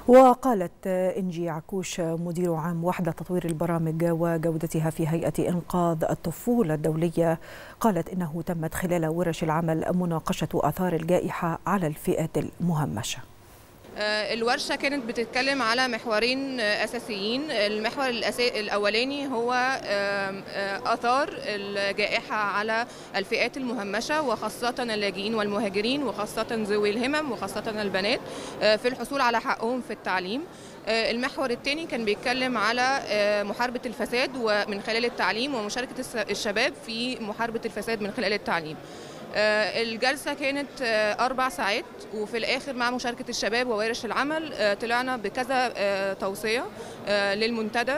وقالت إنجي عكوش مدير عام وحدة تطوير البرامج وجودتها في هيئة إنقاذ الطفولة الدولية قالت إنه تمت خلال ورش العمل مناقشة آثار الجائحة على الفئات المهمشة الورشة كانت بتتكلم على محورين أساسيين المحور الأسا... الأولاني هو آثار الجائحة على الفئات المهمشة وخاصة اللاجئين والمهاجرين وخاصة ذوي الهمم وخاصة البنات في الحصول على حقهم في التعليم المحور الثاني كان بيتكلم على محاربة الفساد ومن خلال التعليم ومشاركة الشباب في محاربة الفساد من خلال التعليم الجلسة كانت أربع ساعات وفي الآخر مع مشاركة الشباب وورش العمل طلعنا بكذا توصية للمنتدى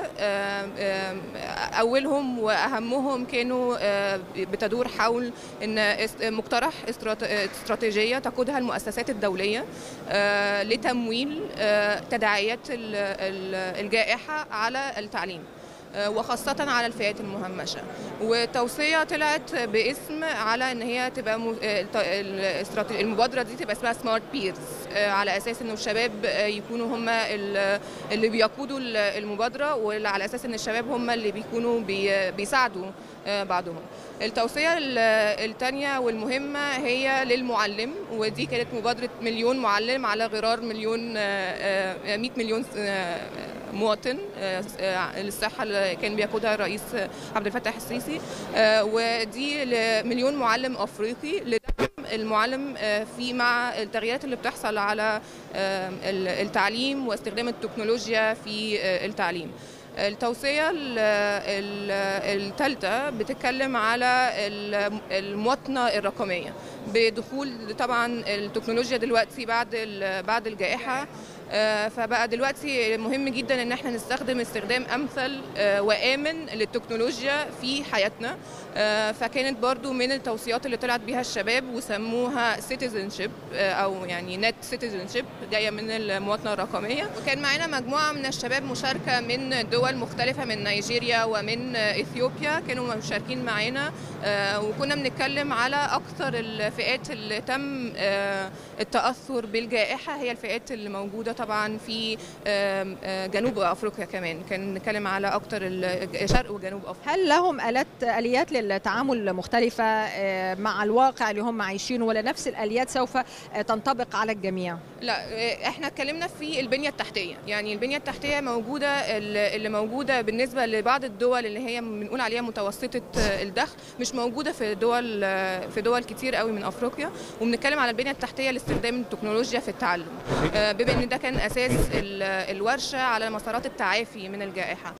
أولهم وأهمهم كانوا بتدور حول أن مقترح استراتيجية تقودها المؤسسات الدولية لتمويل تداعيات الجائحة على التعليم وخاصة على الفئات المهمشة وتوصية طلعت باسم على ان هي تبقى المبادرة دي تبقى اسمها سمارت بيرز على اساس انه الشباب يكونوا هم اللي بيقودوا المبادرة وعلى اساس ان الشباب هم اللي بيكونوا بيساعدوا بعضهم التوصية الثانية والمهمة هي للمعلم ودي كانت مبادرة مليون معلم على غرار مليون 100 مليون مواطن للصحة اللي كان بيقودها الرئيس عبد الفتاح السيسي ودي لمليون معلم أفريقي لدعم المعلم في مع التغييرات اللي بتحصل على التعليم واستخدام التكنولوجيا في التعليم التوصية الثالثة بتتكلم على المواطنة الرقمية بدخول طبعا التكنولوجيا دلوقتي بعد بعد الجائحة فبقى دلوقتي مهم جدا ان احنا نستخدم استخدام امثل وامن للتكنولوجيا في حياتنا فكانت برضو من التوصيات اللي طلعت بيها الشباب وسموها سيتيزنشيب او يعني نت سيتيزنشيب جايه من المواطنه الرقميه وكان معانا مجموعه من الشباب مشاركه من دول مختلفه من نيجيريا ومن اثيوبيا كانوا مشاركين معانا وكنا بنتكلم على اكثر الفئات اللي تم التاثر بالجائحه هي الفئات اللي موجوده طبعا في جنوب افريقيا كمان كان نتكلم على اكتر شرق وجنوب افريقيا هل لهم الات اليات للتعامل مختلفه مع الواقع اللي هم عايشينه ولا نفس الاليات سوف تنطبق على الجميع لا احنا اتكلمنا في البنيه التحتيه يعني البنيه التحتيه موجوده اللي موجوده بالنسبه لبعض الدول اللي هي بنقول عليها متوسطه الدخل مش موجوده في دول في دول كتير قوي من افريقيا وبنتكلم على البنيه التحتيه لاستخدام التكنولوجيا في التعلم بما ان ده كان اساس الورشه على مسارات التعافي من الجائحه